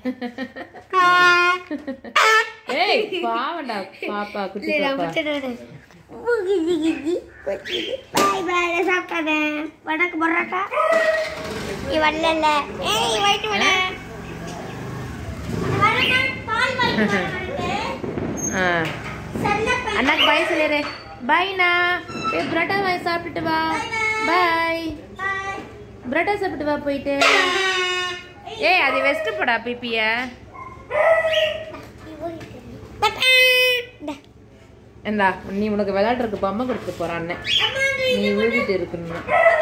ஏய் பாவண்டா பாப்பா குட்டி பாப்பா பாய் பாய் நான் சாப்பிட்டேன் வணக்கம் பரோட்டா நீ வரல ஏய் வயிற்று வட பால் வாங்கிட்டு ஆ அண்ணாக்கு பாய் சொல்லிடுறே பாய்ண்ணா போய் புரோட்டா வாங்கி சாப்பிட்டுட்டு வா பாய் புரோட்டா சாப்பிட்டு வா போயிட்டு ஏய் அது வெஸ்ட் போடா பிபிய இந்தா நீ உனக்கு விளையாடுறதுக்கு பொம்மை கொடுத்து போறான் அண்ணன் நீ ஊதிட்டு இருக்கணும்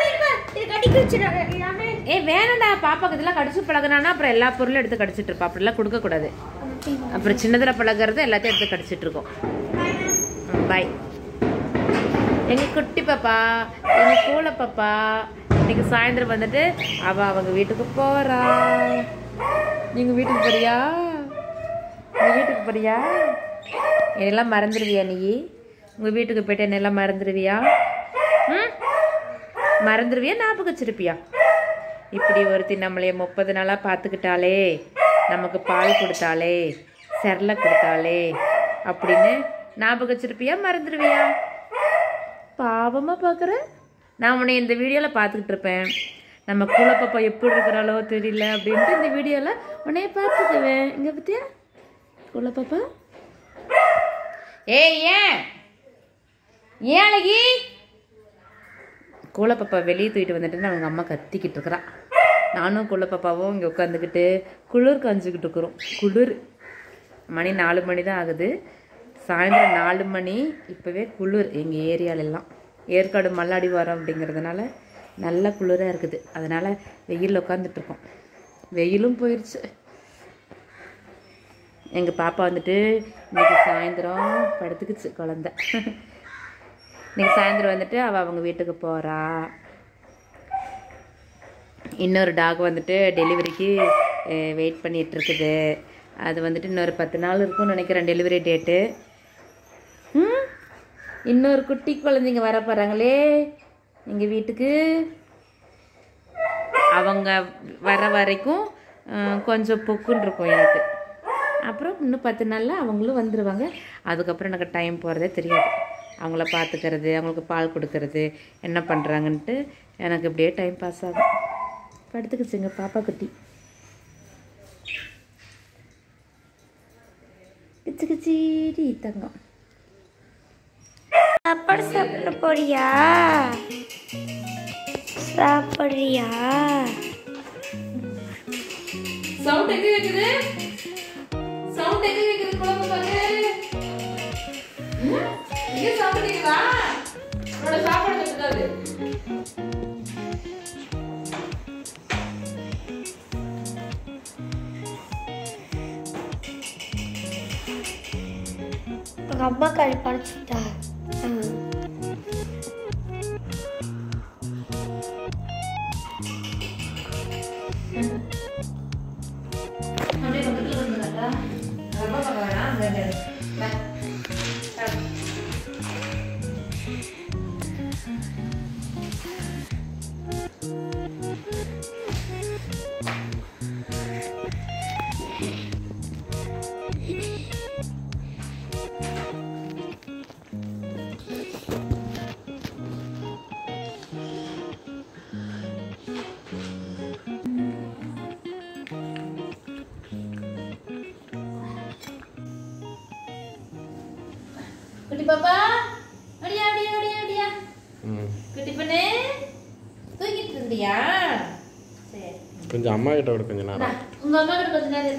ஏய் வேணாம்டா பாப்பாக்கு இதெல்லாம் கடிச்சு பழகுனானா அப்புறம் எல்லா பொருளும் எடுத்து கடிச்சிட்டு இருப்பா அப்படிலாம் கொடுக்க கூடாது அப்புறம் சின்னதுல பழகுறது எல்லாத்தையும் எடுத்து கடிச்சிட்டு இருக்கோம் பாய் எங்க குட்டி பாப்பா எங்க பூல பாப்பா இன்னைக்கு சாயந்தரம் வந்துட்டு அவ அவங்க வீட்டுக்கு போறா நீங்க வீட்டுக்கு போறியா நீ வீட்டுக்கு போறியா என்னெல்லாம் மறந்துடுவியா நீ உங்க வீட்டுக்கு போயிட்டு என்னெல்லாம் மறந்துடுவியா ம் மறந்துடுவியா ஞாபகம் வச்சிருப்பியா இப்படி ஒருத்தி நம்மளைய முப்பது நாளாக பார்த்துக்கிட்டாளே நமக்கு பால் கொடுத்தாளே செரலை கொடுத்தாளே அப்படின்னு ஞாபகம் வச்சிருப்பியா மறந்துடுவியா பாவமாக பார்க்குற நான் உன்னை இந்த வீடியோவில் பார்த்துக்கிட்டு இருப்பேன் நம்ம கூலப்பாப்பா எப்படி இருக்கிறாளோ தெரியல அப்படின்ட்டு இந்த வீடியோவில் உன்னைய பார்த்துக்குவேன் இங்கே பற்றியா கூலப்பாப்பா ஏய் ஏன் ஏன் அழகி கூலப்பாப்பா வெளியே தூக்கிட்டு வந்துட்டுன்னு அவங்க அம்மா கத்திக்கிட்டு இருக்கிறா நானும் கூலப்பாப்பாவும் இங்கே உட்காந்துக்கிட்டு குளிர் காஞ்சிக்கிட்டு இருக்கிறோம் குளிர் மணி நாலு மணி தான் ஆகுது சாயந்தரம் நாலு மணி இப்போவே குளிர் எங்கள் ஏரியாலெல்லாம் ஏற்காடு மல்லாடி வாரம் அப்படிங்கிறதுனால நல்ல குளிராக இருக்குது அதனால் வெயிலில் உட்காந்துட்டு இருக்கோம் வெயிலும் போயிடுச்சு எங்கள் பாப்பா வந்துட்டு இன்னைக்கு சாயந்தரம் படுத்துக்குச்சு குழந்த இன்னைக்கு சாயந்தரம் வந்துட்டு அவள் அவங்க வீட்டுக்கு போகிறா இன்னொரு டாக் வந்துட்டு டெலிவரிக்கு வெயிட் பண்ணிட்டு இருக்குது அது வந்துட்டு இன்னொரு பத்து நாள் இருக்கும்னு நினைக்கிறேன் டெலிவரி டேட்டு ம் இன்னொரு குட்டி குழந்தைங்க வர போகிறாங்களே எங்கள் வீட்டுக்கு அவங்க வர வரைக்கும் அஹ், கொஞ்சம் பொக்குன்னு இருக்கும் எனக்கு அப்புறம் இன்னும் பத்து நாளில் அவங்களும் வந்துடுவாங்க அதுக்கப்புறம் எனக்கு டைம் போகிறதே தெரியாது அவங்கள பார்த்துக்கிறது அவங்களுக்கு பால் கொடுக்கறது என்ன பண்ணுறாங்கன்ட்டு எனக்கு இப்படியே டைம் பாஸ் ஆகும் படுத்துக்குச்சுங்க பாப்பா குட்டி கிச்சு கிச்சீடி தங்கம் சாப்பாடு சாப்பிட போறியா சாப்பிடுறியா சவுண்ட் எங்க கேக்குது சவுண்ட் எங்க கேக்குது குழம்பு பாரு இங்க சாப்பிடுறீங்களா உன்னோட சாப்பாடு கட்டுக்காது உங்க அம்மா கறி படைச்சிட்டா அப்படியே பக்கத்துல வந்துடாதா ரொம்ப பார்க்க வேணாம் அங்க இரு. வா. சாப்பிடு. குட்டி பாப்பா அடியா அடியா அடியா அடியா குட்டி பண்ணு தூங்கிட்டு இருந்தியா சரி கொஞ்சம் அம்மா கிட்ட விட கொஞ்சம் இந்தா, நேரம் உங்க அம்மா கிட்ட கொஞ்ச நேரம் இரு.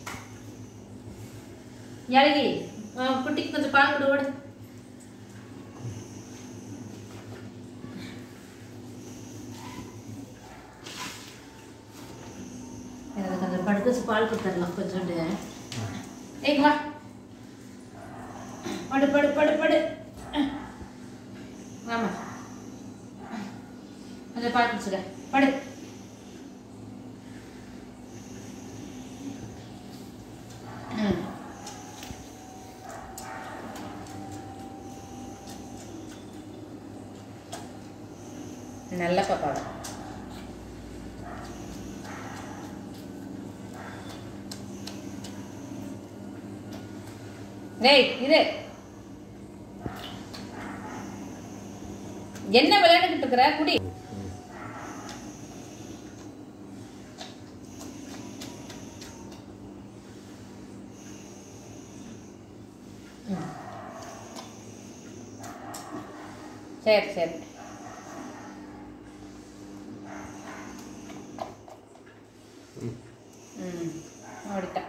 யாழகி ஆ, குட்டிக்கு கொஞ்சம் பால் கொடு ஓடு எனக்கு கொஞ்சம் படுக்க வச்சு பால் கொடுத்துடலாம் கொஞ்சோண்டு ஏய் வா படு படு படு படு ஆமா கொஞ்சம் பால் குடிச்சுக்க படு ம் நல்ல பப்பாடம் டேய் இரு என்ன விளையாண்டுக்கிட்டு இருக்கிற குடி ம். சரி சரி ம் ஓடிட்டேன்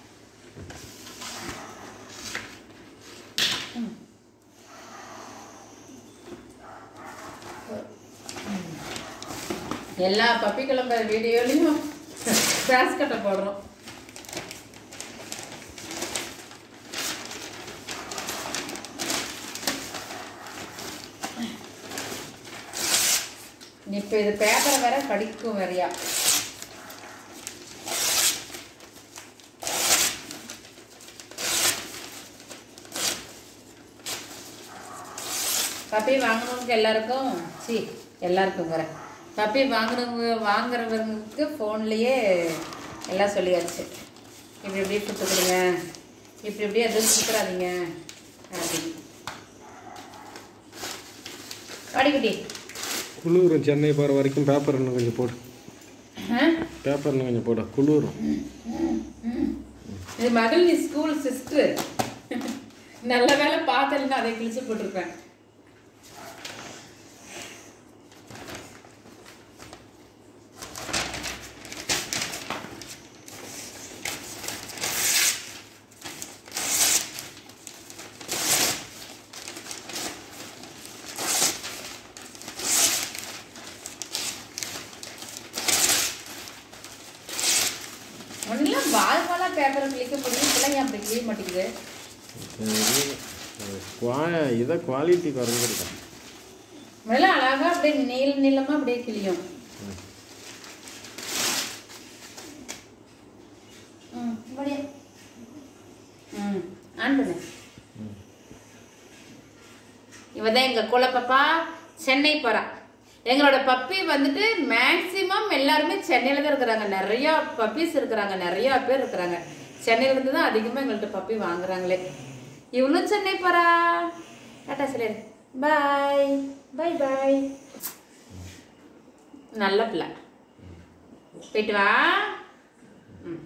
எல்லா பப்பி கிளம்புற வீடியோலையும் கிராஸ் கட்டை போடுறோம் இப்போ இது பேப்பரை வேற கடிக்கும் வேறையா பப்பி வாங்கினவங்க எல்லாருக்கும் சி எல்லாருக்குங்கிற பப்பி வாங்கினவங்க வாங்குறவங்களுக்கு ஃபோன்லேயே எல்லாம் சொல்லியாச்சு இப்படி இப்படி கொடுத்து கொடுங்க இப்படி இப்படி எதுவும் சுற்றுறாதீங்க அப்படின்னு அடிக்குட்டி குளிரும் சென்னை போகிற வரைக்கும் பேப்பர் இன்னும் கொஞ்சம் போடு ஆ பேப்பர் இன்னும் கொஞ்சம் போடு குளிரும் இது மகள் நீ ஸ்கூல் சிஸ்டர் நல்ல வேலை பார்த்தேன்னா அதை கிழிச்சு போட்டிருப்பேன் முன்னெல்லாம் வால் வாலா பேப்பரை கிழிக்க முடியும் இப்பெல்லாம் ஏன் அப்படி கிழிய மாட்டேங்குது குவா இதை குவாலிட்டி குறைஞ்சிருக்கேன் முன்னெல்லாம் அழகா அப்படியே நீள நீளமா அப்படியே கிழியும் ம் இப்படியே. ம் ஆன் பண்ணு இவ தான் எங்க குல பாப்பா சென்னை போறா எங்களோட பப்பி வந்துட்டு மேக்சிமம் எல்லாருமே சென்னையில தான் இருக்கிறாங்க நிறைய பப்பீஸ் இருக்கிறாங்க நிறைய பேர் இருக்கிறாங்க சென்னையில இருந்து தான் அதிகமா எங்கள்கிட்ட பப்பி வாங்குறாங்களே இவளும் சென்னை போறா டாட்டா சொல்லு பாய் பாய் பாய் நல்ல பிள்ளை போயிட்டு வா ம்.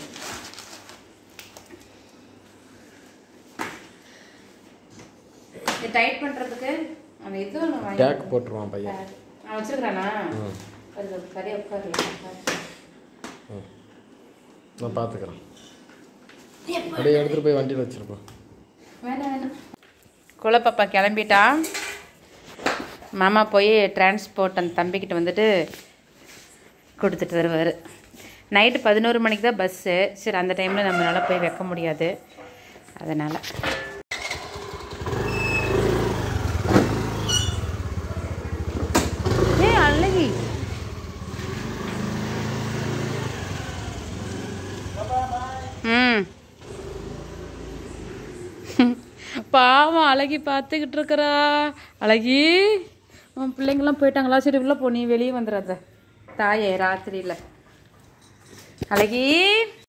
இது டைட் பண்றதுக்கு அவன் எது ஒன்று வாங்கி டேக் போட்டுருவான் பையன் அவன் வச்சிருக்கானா ம். அது சரியா உட்காரு ம். நான் பார்த்துக்கிறேன் அப்படியே எடுத்துகிட்டு போய் வண்டியில் வச்சுருப்போம் வேணாம் வேணாம் குலப்பாப்பா கிளம்பிட்டா மாமா போய் டிரான்ஸ்போர்ட் அந்த தம்பிக்கிட்ட வந்துட்டு கொடுத்துட்டு வருவார் நைட்டு பதினோரு மணிக்கு தான் பஸ்ஸு சரி அந்த டைமில் நம்மளால போய் வைக்க முடியாது அதனால் ஏ அழகி ம் பாவம் அழகி பார்த்துக்கிட்டு இருக்கிறா அழகி உன் பிள்ளைங்களாம் போயிட்டாங்களா சரி உள்ள போ நீ வெளியே வந்துடாத தாயே ராத்திரியில் அழகி